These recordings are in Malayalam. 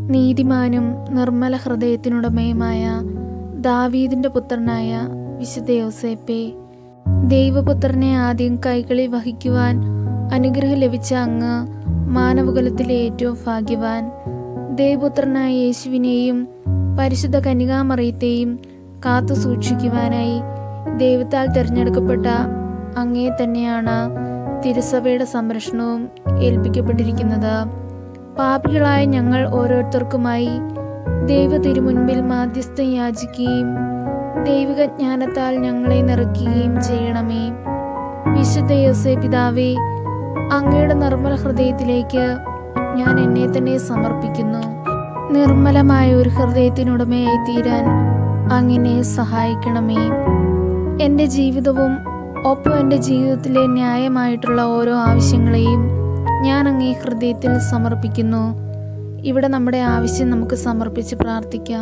നീതിമാനും നിർമ്മല ഹൃദയത്തിനുടമയുമായ ദാവീദിന്റെ പുത്രനായ വിശുദ്ധ യോസേപ്പെ ദൈവപുത്രനെ ആദ്യം കൈകളിൽ വഹിക്കുവാൻ അനുഗ്രഹം ലഭിച്ച അങ്ങ് മാനവകുലത്തിലെ ഏറ്റവും ഭാഗ്യവാൻ ദൈവപുത്രനായ യേശുവിനെയും പരിശുദ്ധ കന്യകാമറിയത്തെയും കാത്തു സൂക്ഷിക്കുവാനായി ദൈവത്താൽ തിരഞ്ഞെടുക്കപ്പെട്ട അങ്ങേ തന്നെയാണ് തിരുസഭയുടെ സംരക്ഷണവും ഏൽപ്പിക്കപ്പെട്ടിരിക്കുന്നത് പാപികളായ ഞങ്ങൾ ഓരോരുത്തർക്കുമായി ദൈവ തിരുമുൻപിൽ മാധ്യസ്ഥം യാചിക്കുകയും ദൈവിക ജ്ഞാനത്താൽ ഞങ്ങളെ നിറയ്ക്കുകയും ചെയ്യണമേ വിശുദ്ധ യോസേ പിതാവേ അങ്ങയുടെ നിർമ്മല ഹൃദയത്തിലേക്ക് ഞാൻ എന്നെ തന്നെ സമർപ്പിക്കുന്നു നിർമ്മലമായ ഒരു ഹൃദയത്തിനുടമയായി തീരാൻ അങ്ങനെ സഹായിക്കണമേ എൻ്റെ ജീവിതവും ഒപ്പം എൻ്റെ ജീവിതത്തിലെ ന്യായമായിട്ടുള്ള ഓരോ ആവശ്യങ്ങളെയും ഞാൻ അങ്ങേ ഹൃദയത്തിൽ സമർപ്പിക്കുന്നു ഇവിടെ നമ്മുടെ ആവശ്യം നമുക്ക് സമർപ്പിച്ച് പ്രാർത്ഥിക്കാം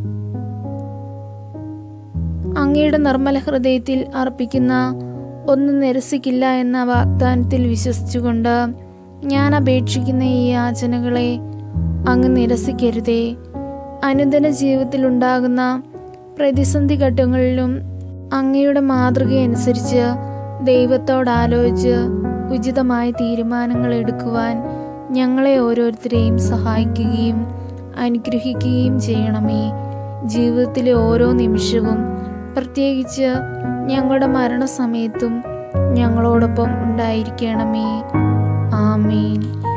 അങ്ങയുടെ നിർമ്മല ഹൃദയത്തിൽ അർപ്പിക്കുന്ന ഒന്നും നിരസിക്കില്ല എന്ന വാഗ്ദാനത്തിൽ വിശ്വസിച്ചുകൊണ്ട് ഞാൻ അപേക്ഷിക്കുന്ന ഈ യാചനകളെ അങ്ങ് നിരസിക്കരുതേ അനുദിന ജീവിതത്തിൽ ഉണ്ടാകുന്ന പ്രതിസന്ധി ഘട്ടങ്ങളിലും അങ്ങയുടെ മാതൃകയനുസരിച്ച് ദൈവത്തോട് ആലോചിച്ച് ഉചിതമായ തീരുമാനങ്ങൾ എടുക്കുവാൻ ഞങ്ങളെ ഓരോരുത്തരെയും സഹായിക്കുകയും അനുഗ്രഹിക്കുകയും ചെയ്യണമേ ജീവിതത്തിലെ ഓരോ നിമിഷവും പ്രത്യേകിച്ച് ഞങ്ങളുടെ മരണസമയത്തും ഞങ്ങളോടൊപ്പം ഉണ്ടായിരിക്കണമേ ആമേൻ